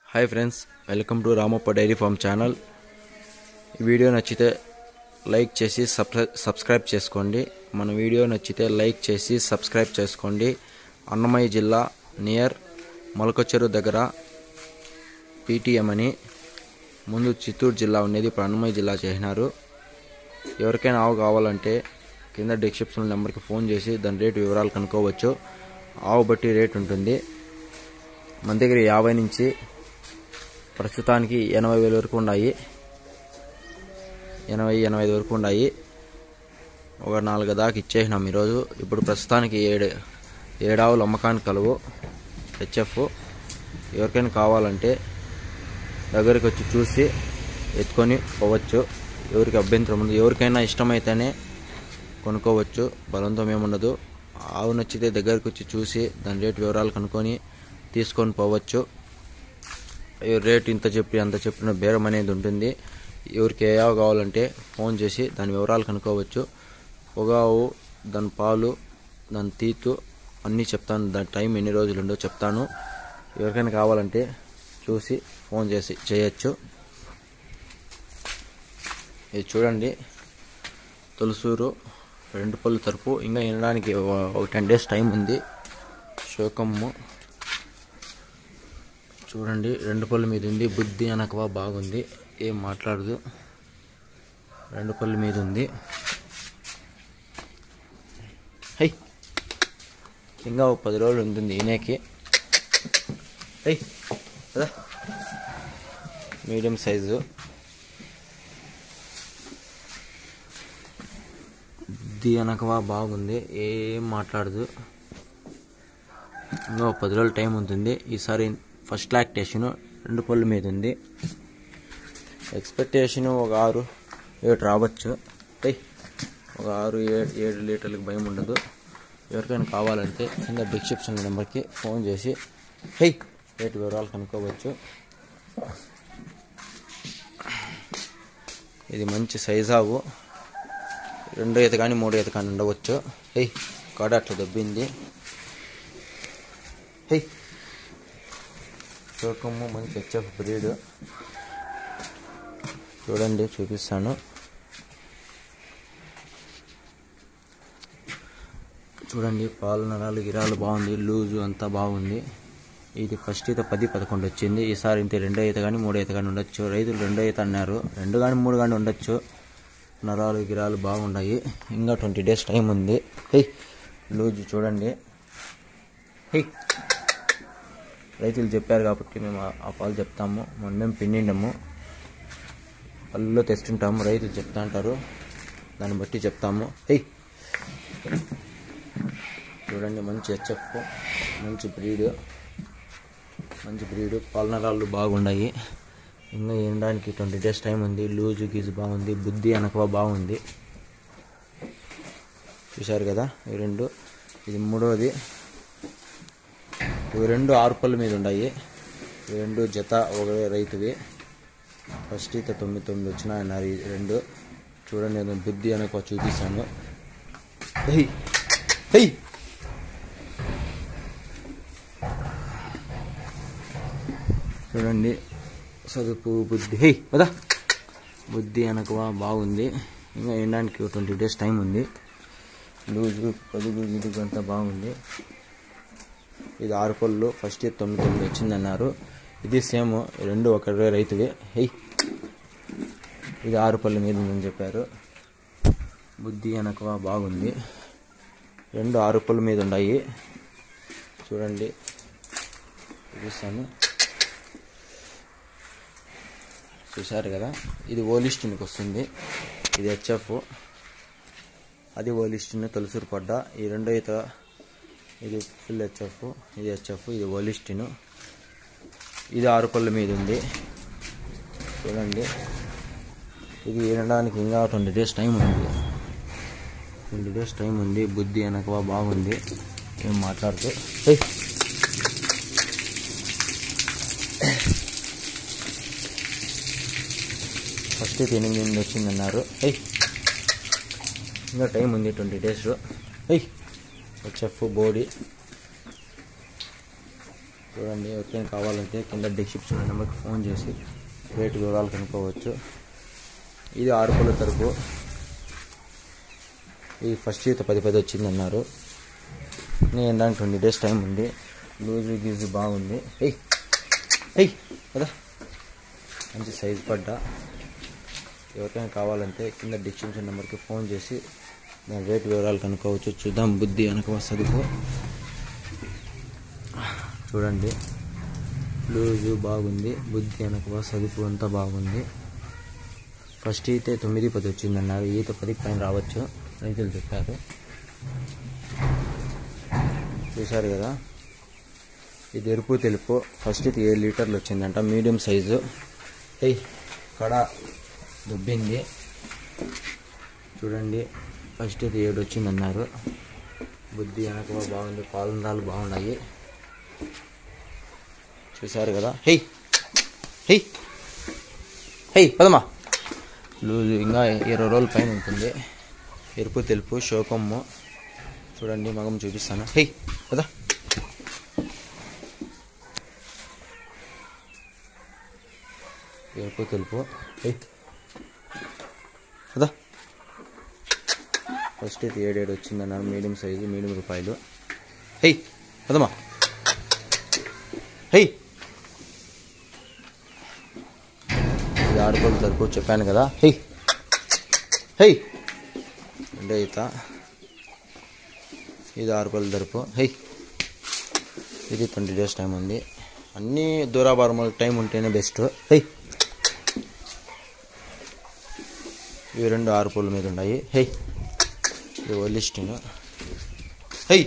Hi friends welcome to Ramappa dairy farm channel ఈ video నచ్చితే like చేసి సబ్స్క్రై సబ్స్క్రైబ్ చేసుకోండి మన వీడియో నచ్చితే లైక్ చేసి సబ్స్క్రైబ్ చేసుకోండి అన్నమయ్య జిల్లా నియర్ మొలకచెరు దగ్గర పీటీఎం అని ముందు చిత్తూరు జిల్లా ఉండేది ఇప్పుడు అన్నమయ్య జిల్లా చేసినారు ఎవరికైనా ఆవు కావాలంటే కింద డిస్క్రిప్షన్ నెంబర్కి ఫోన్ చేసి దాని రేటు వివరాలు కనుక్కోవచ్చు ఆవు బట్టి రేట్ ఉంటుంది మన దగ్గర యాభై నుంచి ప్రస్తుతానికి ఎనభై వేల వరకు ఉన్నాయి ఎనభై ఎనభై ఐదు వరకు ఉన్నాయి ఒక నాలుగు దాకా ఇచ్చేసినాం ఈరోజు ఇప్పుడు ప్రస్తుతానికి ఏడు ఏడావులు అమ్మకానికి కలువు హెచ్ఎఫ్ ఎవరికైనా కావాలంటే దగ్గరికి వచ్చి చూసి ఎత్తుకొని పోవచ్చు ఎవరికి అభ్యంతరం ఉంది ఎవరికైనా ఇష్టమైతేనే కొనుక్కోవచ్చు బలంతో ఏముండదు ఆవు నచ్చితే దగ్గరికి వచ్చి చూసి దాని రేటు వివరాలు కనుక్కొని తీసుకొని పోవచ్చు ఈ రేట్ ఇంత చెప్పి అంత చెప్పిన బేరం అనేది ఉంటుంది ఎవరికి ఏ ఆవు కావాలంటే ఫోన్ చేసి దాని వివరాలు కనుక్కోవచ్చు పొగావు దాని పాలు దాని తీతు అన్నీ చెప్తాను దాని టైం ఎన్ని రోజులు ఉండో చెప్తాను ఎవరికైనా కావాలంటే చూసి ఫోన్ చేసి చేయొచ్చు ఇది చూడండి తులసూరు రెండు పళ్ళు తరపు ఇంకా వినడానికి ఒక టెన్ డేస్ టైం ఉంది శోకమ్ము చూడండి రెండు పళ్ళు మీద ఉంది బుద్ధి అనకవా బాగుంది ఏం మాట్లాడదు రెండు పళ్ళు మీద ఉంది హై ఇంకా ఒక పది రోజులు ఉంటుంది ఈయనకి హై కదా మీడియం సైజు బుద్ధి అనకవా బాగుంది ఏం మాట్లాడదు ఇంకా ఒక పది రోజులు టైం ఉంటుంది ఈసారి ఫస్ట్ లాక్టేషన్ రెండు పళ్ళు మీద ఉంది ఎక్స్పెక్టేషన్ ఒక ఆరు ఏడు రావచ్చు ఏయ్ ఒక ఆరు ఏడు ఏడు లీటర్లకు భయం ఉండదు ఎవరికైనా కావాలంటే కింద డిస్క్రిప్షన్ నెంబర్కి ఫోన్ చేసి హెయ్ రేటు వివరాలు కనుక్కోవచ్చు ఇది మంచి సైజావు రెండో ఈత కానీ మూడో ఈత కానీ ఉండవచ్చు హెయ్ కాడ అట్లా దబ్బింది హెయ్ చోకమ్ము మంచి హెచ్ఎఫ్ బ్రీడ్ చూడండి చూపిస్తాను చూడండి పాలు నరాలు గిరాలు బాగుంది లూజు అంతా బాగుంది ఇది ఫస్ట్ ఈత పది పదకొండు వచ్చింది ఈసారి ఇంత రెండో ఈత కానీ మూడో ఈత కానీ ఉండొచ్చు రైతులు రెండో ఈత అన్నారు రెండు కానీ మూడు కానీ ఉండొచ్చు నరాలు గిరాలు బాగున్నాయి ఇంకా ట్వంటీ డేస్ టైం ఉంది హెయ్ లూజు చూడండి హెయ్ రైతులు చెప్పారు కాబట్టి మేము ఆ- ఆ పాలు చెప్తాము మనం మేము పిండిండము పళ్ళులో తెస్తుంటాము రైతులు చెప్తా అంటారు దాన్ని బట్టి చెప్తాము హెయ్ చూడండి మంచి హెచ్ఎఫ్ మంచి బ్రీడ్ మంచి బ్రీడ్ పాలనరాళ్ళు బాగున్నాయి ఇంకా ఎండడానికి ట్వంటీ డేస్ టైం ఉంది లూజు గీజు బాగుంది బుద్ధి అనకవా బాగుంది చూశారు కదా ఈ రెండు ఇది మూడోది ఇవి రెండు ఆరు పళ్ళ మీద ఉన్నాయి ఇవి రెండు జత ఒక రైతువి ఫస్ట్ ఈత తొమ్మిది తొమ్మిది వచ్చినాయి అన్నారు ఈ రెండు చూడండి నేను బుద్ధి అనక చూపిస్తాను హెయ్ హెయ్ చూడండి చదువు బుద్ధి హెయ్ కదా బుద్ధి అనకవా బాగుంది ఇంకా ఎండడానికి ట్వంటీ డేస్ టైం ఉంది లూజు పొదుగు గిదుగు అంతా బాగుంది ఇది ఆరు పళ్ళు ఫస్ట్ ఇయర్ తొమ్మిది తొమ్మిది వచ్చిందన్నారు ఇది సేమ్ రెండు ఒక రైతువే హెయ్ ఇది ఆరు పళ్ళు మీద ఉందని చెప్పారు బుద్ధి అనకవా బాగుంది రెండు ఆరు పళ్ళు మీద ఉన్నాయి చూడండి చూపిస్తాను చూశారు కదా ఇది ఓలిస్టిన్కి వస్తుంది ఇది హెచ్ఎఫ్ అది ఓలిస్టిన్ తొలసూరు పడ్డ ఈ రెండో ఈత ఇది ఫుల్ హెచ్ఎఫ్ ఇది హెచ్ఎఫ్ ఇది ఓలిస్టిన్ ఇది ఆరు పళ్ళ మీద ఉంది చూడండి ఇది వినడానికి ఇంకా ట్వంటీ డేస్ టైం ఉంది ట్వంటీ డేస్ టైం ఉంది బుద్ధి వెనకవా బాగుంది ఏం మాట్లాడుతూ ఏయ్. ఫస్ట్ ఇది ఎనిమిది ఎనిమిది వచ్చిందన్నారు ఏయ్ ఇంకా టైం ఉంది ట్వంటీ డేస్ ఏయ్ హెచ్ఎఫ్ బోడీ చూడండి ఎవరికైనా కావాలంటే కింద డిస్క్రిప్షన్ నెంబర్కి ఫోన్ చేసి రేటు వివరాలు కనుక్కోవచ్చు ఇది ఆరు పళ్ళ తరపు ఇది ఫస్ట్ ఈత పది పది వచ్చింది అన్నారు నేను దానికి ట్వంటీ డేస్ టైం ఉంది లూజు గీజు బాగుంది ఎయ్ ఎయ్ కదా మంచి సైజు పడ్డా ఎవరికైనా కావాలంటే కింద డిస్క్రిప్షన్ నెంబర్కి ఫోన్ చేసి దాని రేట్ వివరాలు కనుక్కోవచ్చు చూద్దాం బుద్ధి వెనక సదుపు చూడండి లూజు బాగుంది బుద్ధి వెనక సదుపు అంతా బాగుంది ఫస్ట్ ఈత తొమ్మిది పది వచ్చిందన్నారు ఈత పది పైన రావచ్చు రైతులు చెప్పారు చూశారు కదా ఇది ఎరుపు తెలుపు ఫస్ట్ ఇది ఏడు లీటర్లు వచ్చిందంట మీడియం సైజు ఎయ్ కడ దుబ్బింది చూడండి ఫస్ట్ ఇది ఏడు వచ్చిందన్నారు బుద్ధి వెనక బాగుంది పాలందాలు బాగున్నాయి చూశారు కదా హెయ్ హెయ్ హెయ్ పదమ్మా లూజు ఇంకా ఇరవై రోజుల పైన ఉంటుంది ఎరుపు తెలుపు శోకమ్ము చూడండి మగం చూపిస్తాను హెయ్ కదా ఎరుపు తెలుపు హెయ్ కదా ఫస్ట్ ఇది ఏడేడు వచ్చిందన్నారు మీడియం సైజు మీడియం రూపాయలు హెయ్ కదమ్మా హెయ్ ఇది ఆరుకోలు తరపు చెప్పాను కదా హెయ్ హెయ్ అంటే ఈత ఇది ఆరుకోలు తరపు హెయ్ ఇది ట్వంటీ డేస్ టైం ఉంది అన్నీ దూరాభారముల టైం ఉంటేనే బెస్ట్ హెయ్ ఇవి రెండు ఆరు పూల మీద ఉన్నాయి హెయ్ ఇది ఒలిస్టిన్ హెయ్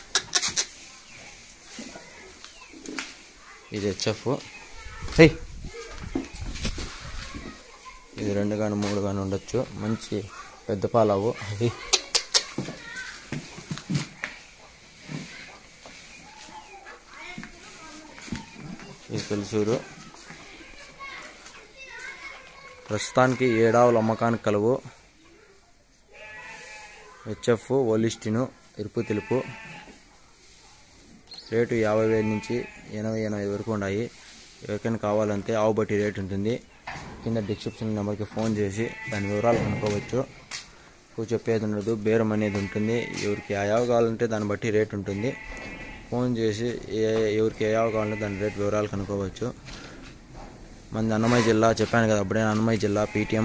ఇది హెచ్ఎఫ్ హెయ్ ఇది రెండు కానీ మూడు కానీ ఉండొచ్చు మంచి పెద్ద పాలవు హెయ్ ఇది తెలుసూరు ప్రస్తుతానికి ఏడావుల అమ్మకానికి కలవు హెచ్ఎఫ్ ఓలిస్టిను ఎరుపు తెలుపు రేటు యాభై వేల నుంచి ఎనభై ఎనభై వరకు ఉన్నాయి ఎవరికైనా కావాలంటే ఆవు బట్టి రేట్ ఉంటుంది కింద డిస్క్రిప్షన్ నెంబర్కి ఫోన్ చేసి దాని వివరాలు కనుక్కోవచ్చు ఎక్కువ చెప్పేది ఉండదు బేరం అనేది ఉంటుంది ఎవరికి ఏ ఆవు కావాలంటే దాన్ని బట్టి రేట్ ఉంటుంది ఫోన్ చేసి ఏ ఎవరికి ఏ ఆవు కావాలంటే దాని రేట్ వివరాలు కనుక్కోవచ్చు మనది అన్నమయ్య జిల్లా చెప్పాను కదా అప్పుడే అన్నమయ్య జిల్లా పీటీఎం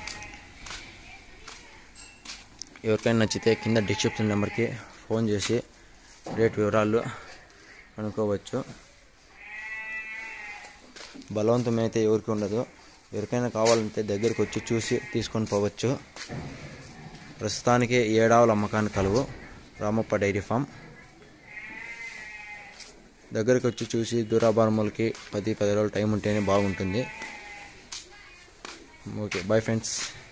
ఎవరికైనా నచ్చితే కింద డిస్క్రిప్షన్ నెంబర్కి ఫోన్ చేసి రేట్ వివరాలు కనుక్కోవచ్చు బలవంతం అయితే ఎవరికి ఉండదు ఎవరికైనా కావాలంటే దగ్గరికి వచ్చి చూసి తీసుకొని పోవచ్చు ప్రస్తుతానికి ఏడావుల అమ్మకానికి కలువు రామప్ప డైరీ ఫామ్ దగ్గరికి వచ్చి చూసి దూరాభారములకి పది పది రోజులు టైం ఉంటేనే బాగుంటుంది ఓకే బాయ్ ఫ్రెండ్స్